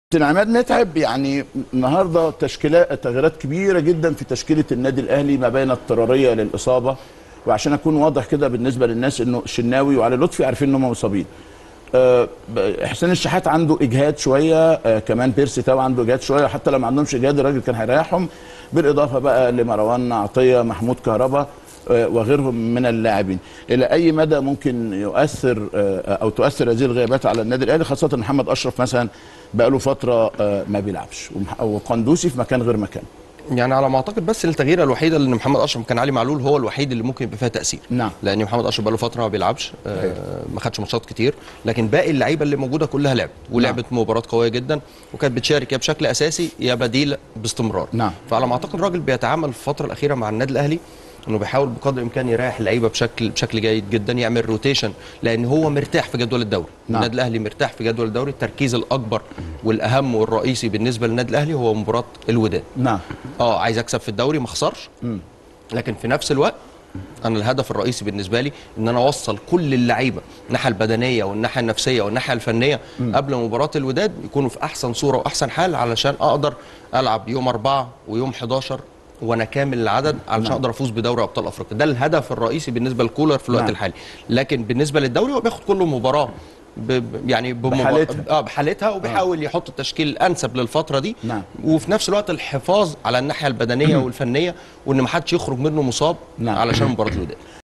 كابتن عماد متعب يعني النهارده تشكيلات تغييرات كبيره جدا في تشكيله النادي الاهلي ما بين اضطراريه للاصابه وعشان اكون واضح كده بالنسبه للناس انه الشناوي وعلي لطفي عارفين ان هم مصابين آه، ب- حسين الشحات عنده اجهاد شويه آه، كمان بيرسي تاو عنده اجهاد شويه حتى لو ما عندهمش اجهاد الراجل كان هيريحهم بالاضافه بقى لمروان عطيه محمود كهربا آه، وغيرهم من اللاعبين الى اي مدى ممكن يؤثر آه، او تؤثر هذه الغيابات على النادي الاهلي خاصه محمد اشرف مثلا بقى له فتره آه، ما بيلعبش ومح- وقندوسي في مكان غير مكان يعني على ما اعتقد بس التغييره الوحيده اللي محمد اشرف كان علي معلول هو الوحيد اللي ممكن يبقى فيها تاثير نعم. لان محمد اشرف بقى له فتره ما بيلعبش صحيح. آه ما خدش ماتشات كتير لكن باقي اللعيبه اللي موجوده كلها لعبت ولعبت مباراه قويه جدا وكانت بتشارك يا بشكل اساسي يا بديل باستمرار نعم. فعلى ما اعتقد الراجل بيتعامل في الفتره الاخيره مع النادي الاهلي انه بيحاول بقدر الامكان يريح اللعيبه بشكل بشكل جيد جدا يعمل روتيشن لان هو مرتاح في جدول الدوري نعم. النادي الاهلي مرتاح في جدول الدوري التركيز الاكبر والاهم والرئيسي بالنسبه للنادي الاهلي هو مباراه الوداد نعم اه عايز اكسب في الدوري ما اخسرش لكن في نفس الوقت انا الهدف الرئيسي بالنسبه لي ان انا اوصل كل اللعيبه الناحيه البدنيه والناحيه النفسيه والناحيه الفنيه قبل مباراه الوداد يكونوا في احسن صوره واحسن حال علشان اقدر العب يوم أربعة ويوم 11 وانا كامل العدد علشان نعم. اقدر افوز بدوري ابطال افريقيا ده الهدف الرئيسي بالنسبه لكولر في الوقت نعم. الحالي لكن بالنسبه للدوري هو بياخد كل مباراه ب... ب- يعني بمبار- بحالتها. اه بحالتها وبيحاول يحط التشكيل الانسب للفتره دي نعم. وفي نفس الوقت الحفاظ على الناحيه البدنيه والفنيه وان ما حدش يخرج منه مصاب نعم. علشان مباراه الوداد